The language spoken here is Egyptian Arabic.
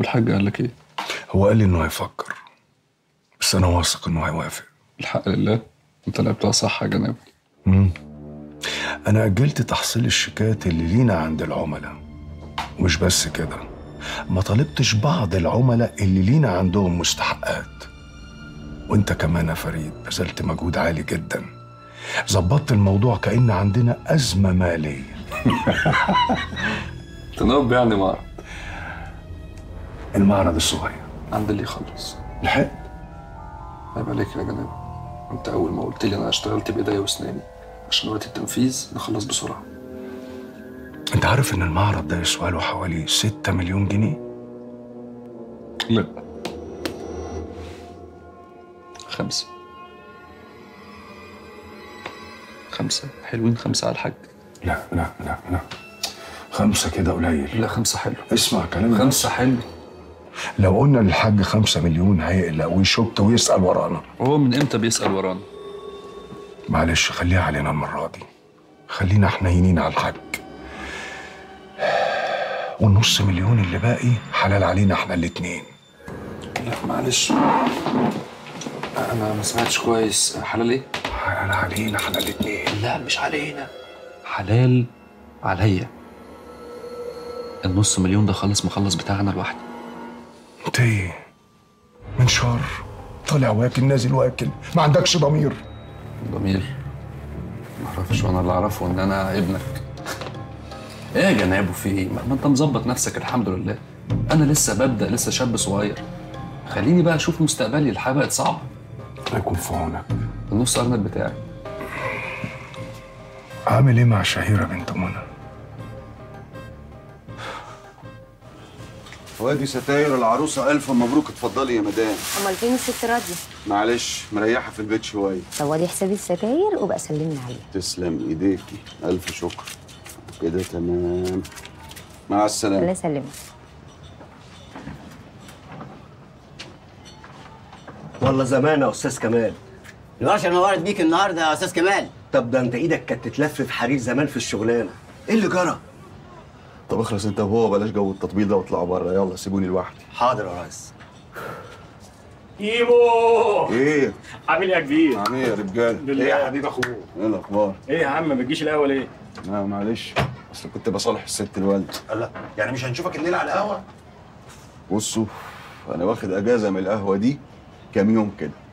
الحاج قال لك ايه هو قال لي انه هيفكر بس انا واثق انه هيوافق الحق لله انت لعبتها صح يا جناب انا اجلت تحصيل الشيكات اللي لينا عند العملاء ومش بس كده ما طالبتش بعض العملاء اللي لينا عندهم مستحقات وانت كمان يا فريد بذلت مجهود عالي جدا ظبطت الموضوع كأن عندنا أزمة مالية تنوب يعني معرض المعرض الصغير عند اللي يخلص لحق عيب عليك يا جناب انت اول ما قلت لي انا اشتغلت بايديا واسناني عشان وقت التنفيذ نخلص بسرعه انت عارف ان المعرض ده يسوى له حوالي 6 مليون جنيه لا خمسة خمسة حلوين خمسة على الحاج لا لا لا لا خمسة كده قليل لا خمسة حلو اسمع كلامي خمسة حلو لو قلنا للحاج خمسة مليون هيقلق ويشك ويسأل ورانا هو من امتى بيسأل ورانا معلش خليها علينا المرة دي خلينا حنينين على الحاج والنص مليون اللي باقي حلال علينا احنا الاتنين لا معلش انا ما سمعتش كويس حلال ايه حلال علينا احنا الاتنين لا مش علينا حلال عليا النص مليون ده خالص مخلص بتاعنا لوحدي انت ايه من شر طالع واكل نازل واكل ما عندكش ضمير ضمير ما اعرفش وانا اللي اعرفه ان انا ابنك ايه يا جنابه في ايه ما ما انت مظبط نفسك الحمد لله انا لسه ببدا لسه شاب صغير خليني بقى اشوف مستقبلي الحياه بقت صعبه الله يكون في عونك النص ارنب بتاعي عامل ايه مع شهيرة بنت منى وادي ستاير العروسه الف مبروك اتفضلي يا مدام امال فين الست راضيه معلش مريحه في البيت شويه طب ودي حسابي الستاير وبقى سلمني عليها تسلم ايديكي الف شكر كده تمام مع الله السلامه يسلمك والله زمان يا استاذ كمال الورشه نورت بيك النهارده يا استاذ كمال طب ده انت ايدك كانت تتلف في حرير زمان في الشغلانه ايه اللي جرى طب اخلص انت وهو بلاش جو التطبيل ده واطلعوا بره يلا سيبوني لوحدي حاضر يا ريس ايمو ايه عامل ايه يا كبير؟ عامل ايه يا رجاله بالله. ايه يا حبيب اخوك ايه الاخبار ايه يا عم ما تجيش الاول ايه؟ لا معلش اصل كنت بصالح الست الوالده الله يعني مش هنشوفك الليله على القهوه بصوا انا واخد اجازه من القهوه دي كام يوم كده